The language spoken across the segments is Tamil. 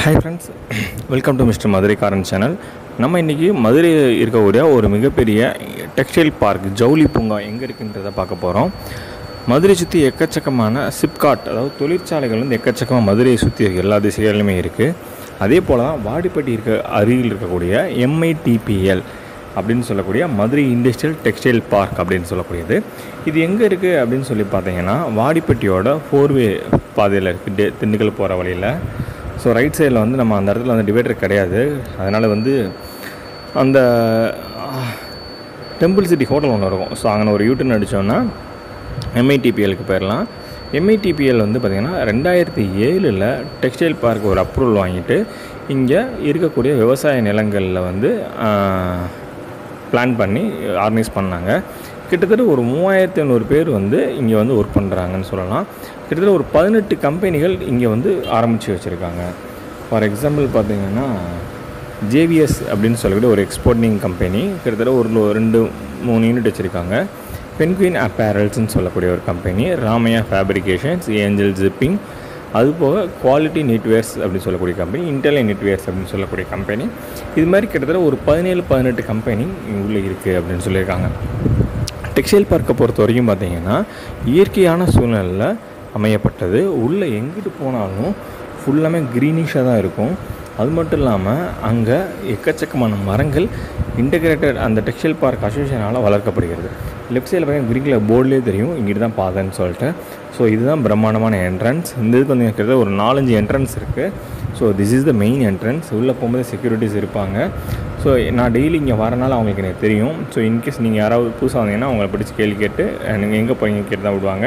hi friends welcome to mister Madurai Karan channel நம்ம இன்றைக்கி மதுரையில் இருக்கக்கூடிய ஒரு மிகப்பெரிய டெக்ஸ்டைல் பார்க் ஜவுளி பூங்கா எங்கே இருக்குன்றதை பார்க்க போகிறோம் மதுரை சுற்றி எக்கச்சக்கமான சிப்காட் அதாவது தொழிற்சாலைகள் வந்து எக்கச்சக்கமாக மதுரையை சுற்றி இருக்கு எல்லா திசைகளிலுமே இருக்குது அதே போல் தான் வாடிப்பட்டி இருக்க அருகில் இருக்கக்கூடிய எம்ஐடிபிஎல் அப்படின்னு சொல்லக்கூடிய மதுரை இண்டஸ்ட்ரியல் டெக்ஸ்டைல் பார்க் அப்படின்னு சொல்லக்கூடியது இது எங்கே இருக்குது அப்படின்னு சொல்லி பார்த்தீங்கன்னா வாடிப்பட்டியோட ஃபோர்வே பாதையில் இருக்குது டே திண்டுக்கல் போகிற வழியில் ஸோ ரைட் சைடில் வந்து நம்ம அந்த இடத்துல வந்து டிவைடர் கிடையாது அதனால் வந்து அந்த டெம்பிள் சிட்டி ஹோட்டல் ஒன்று இருக்கும் ஸோ அங்கே ஒரு யூட்டன் அடித்தோன்னா எம்ஐடிபிஎலுக்கு போயிடலாம் எம்ஐடிபிஎல் வந்து பார்த்திங்கன்னா ரெண்டாயிரத்தி ஏழில் டெக்ஸ்டைல் பார்க் ஒரு அப்ரூவல் வாங்கிட்டு இங்கே இருக்கக்கூடிய விவசாய நிலங்களில் வந்து பிளான் பண்ணி ஆர்கனைஸ் பண்ணாங்க கிட்டத்தட்ட ஒரு மூவாயிரத்தி ஐநூறு பேர் வந்து இங்கே வந்து ஒர்க் பண்ணுறாங்கன்னு சொல்லலாம் கிட்டத்தட்ட ஒரு பதினெட்டு கம்பெனிகள் இங்கே வந்து ஆரம்பித்து வச்சுருக்காங்க ஃபார் எக்ஸாம்பிள் பார்த்தீங்கன்னா ஜேவிஎஸ் அப்படின்னு சொல்லக்கூடிய ஒரு எக்ஸ்போர்ட்டிங் கம்பெனி கிட்டத்தட்ட ஒரு ரெண்டு மூணு யூனிட் வச்சுருக்காங்க பென்குயின் அப்பேரல்ஸ்னு சொல்லக்கூடிய ஒரு company Ramaiya fabrications angel zipping அதுபோக குவாலிட்டி நெட்வேர்ஸ் அப்படின்னு சொல்லக்கூடிய கம்பெனி இன்டெலை நெட்வேர்ஸ் அப்படின்னு சொல்லக்கூடிய கம்பெனி இது மாதிரி கிட்டத்தட்ட ஒரு பதினேழு பதினெட்டு கம்பெனி உள்ளே இருக்குது அப்படின்னு சொல்லியிருக்காங்க டெக்ஸ்டைல் பார்க்கை பொறுத்த வரைக்கும் பார்த்தீங்கன்னா இயற்கையான சூழ்நிலையில் அமையப்பட்டது உள்ளே எங்கிட்டு போனாலும் ஃபுல்லாமே க்ரீனிஷாக தான் இருக்கும் அது மட்டும் இல்லாமல் அங்கே எக்கச்சக்கமான மரங்கள் இன்டகிரேட்டட் அந்த டெக்ஸ்டைல் பார்க் அசோசியேஷனால் வளர்க்கப்படுகிறது லெஃப்ட் சைடில் பார்த்தீங்கன்னா க்ரீன் கலர் போர்ட்லேயே தெரியும் இங்கிட்டு தான் பாதைன்னு சொல்லிட்டு ஸோ இதுதான் பிரம்மாண்டமான என்ட்ரன்ஸ் இந்த இதுக்கு வந்து கிட்டத்தட்ட ஒரு நாலஞ்சு என்ட்ரன்ஸ் இருக்குது so this is the main entrance உள்ளே போகும்போது செக்யூரிட்டிஸ் இருப்பாங்க ஸோ நான் டெய்லி இங்கே வரனால அவங்களுக்கு எனக்கு தெரியும் ஸோ இன்கேஸ் நீங்கள் யாராவது புதுசாக வந்தீங்கன்னா அவங்கள பிடிச்சி கேள்வி கேட்டு நீங்கள் எங்கே போய் கேட்டு தான் விடுவாங்க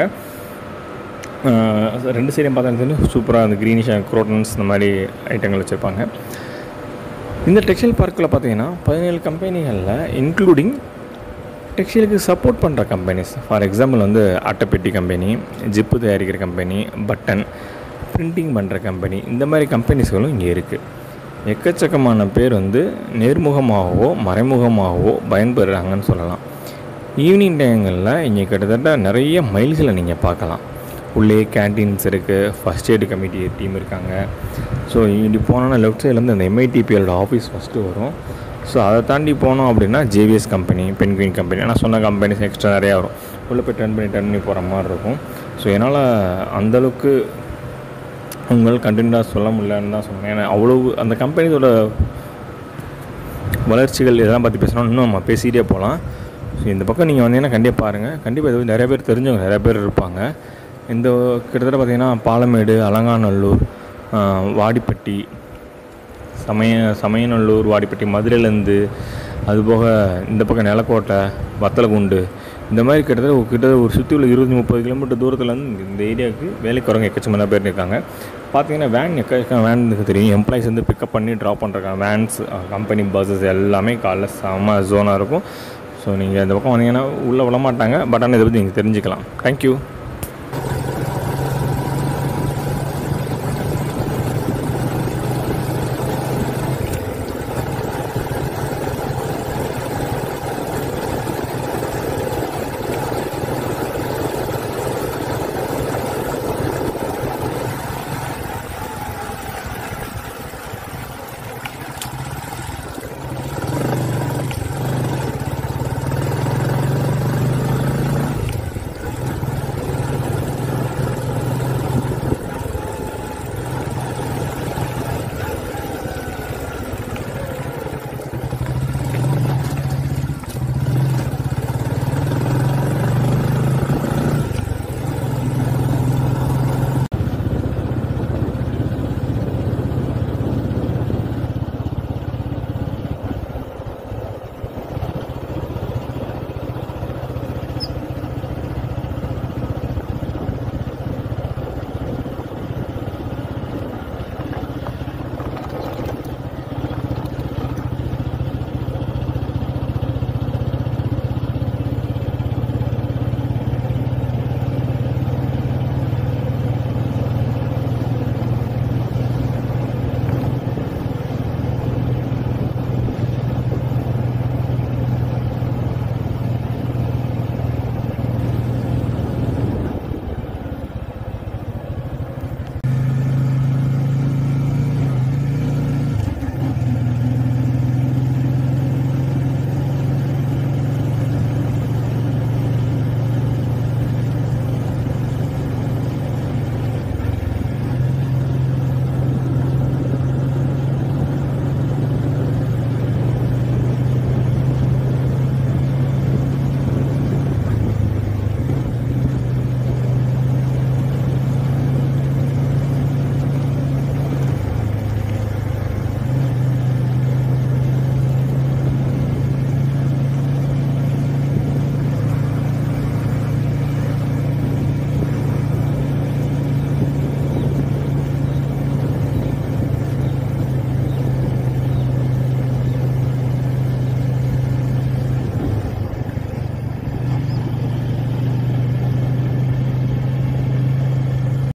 ரெண்டு சைடையும் பார்த்தா சூப்பராக அந்த க்ரீனிஷ் குரோட்டன்ஸ் இந்த மாதிரி ஐட்டங்கள் வச்சுருப்பாங்க இந்த டெக்ஸ்டைல் பார்க்கில் பார்த்தீங்கன்னா பதினேழு கம்பெனிகளில் இன்க்ளூடிங் டெக்ஸ்டைலுக்கு சப்போர்ட் பண்ணுற கம்பெனிஸ் ஃபார் எக்ஸாம்பிள் வந்து அட்டைப்பெட்டி கம்பெனி ஜிப்பு தயாரிக்கிற கம்பெனி பட்டன் பிரிண்டிங் பண்ணுற கம்பெனி இந்த மாதிரி கம்பெனிஸ்களும் இங்கே இருக்குது எக்கச்சக்கமான பேர் வந்து நேர்முகமாகவோ மறைமுகமாகவோ பயன்பெறுறாங்கன்னு சொல்லலாம் ஈவினிங் டைங்களில் இங்கே கிட்டத்தட்ட நிறைய மைல்களை நீங்கள் பார்க்கலாம் உள்ளே கேன்டீன்ஸ் இருக்குது ஃபஸ்ட் எய்டு கமிட்டி டீம் இருக்காங்க ஸோ இப்படி போனோன்னா லெஃப்ட் சைட்லேருந்து அந்த எம்ஐடிபிஎல் ஆஃபீஸ் ஃபஸ்ட்டு வரும் ஸோ அதை தாண்டி போனோம் அப்படின்னா ஜேவிஎஸ் கம்பெனி பென்குயின் கம்பெனி ஆனால் சொன்ன கம்பெனிஸ் எக்ஸ்ட்ரா நிறையா வரும் உள்ளே போய் டர்ன் பண்ணி டர்ன் பண்ணி போகிற மாதிரி இருக்கும் ஸோ என்னால் அந்தளவுக்கு உங்களால் கண்டினியூவாக சொல்ல முடியலன்னு தான் சொன்னேன் ஏன்னா அவ்வளோ அந்த கம்பெனியோட வளர்ச்சிகள் இதெல்லாம் பற்றி பேசணும் இன்னும் நம்ம பேசிகிட்டே போகலாம் ஸோ இந்த பக்கம் நீங்கள் வந்தீங்கன்னா கண்டிப்பாக பாருங்கள் கண்டிப்பாக இது நிறைய பேர் தெரிஞ்சவங்க நிறைய பேர் இருப்பாங்க இந்த கிட்டத்தட்ட பார்த்திங்கன்னா பாலமேடு அலங்காநல்லூர் வாடிப்பட்டி சமய சமயநல்லூர் வாடிப்பட்டி மதுரையிலேருந்து அதுபோக இந்த பக்கம் நிலக்கோட்டை வத்தலகுண்டு இந்த மாதிரி கிட்டத்தட்ட கிட்டத்தட்ட ஒரு சுற்றி உள்ள இருபது முப்பது கிலோமீட்டர் தூரத்துலேருந்து இந்த ஏரியாவுக்கு வேலைக்கு வரவங்க எக்கச்சக்கமான பேர் இருக்காங்க பார்த்தீங்கன்னா வேன் எக்கச்சக்க வேன் தெரியும் எம்ப்ளாயிஸ் வந்து பிக்கப் பண்ணி ட்ராப் பண்ணுறாங்க வேன்ஸ் கம்பெனி பஸ்ஸஸ் எல்லாமே காலைல செம்ம ஜோனாக இருக்கும் ஸோ நீங்கள் இந்த பக்கம் வந்தீங்கன்னா உள்ளே விட மாட்டாங்க பட் ஆனால் இதை பற்றி நீங்கள் தெரிஞ்சுக்கலாம் தேங்க்யூ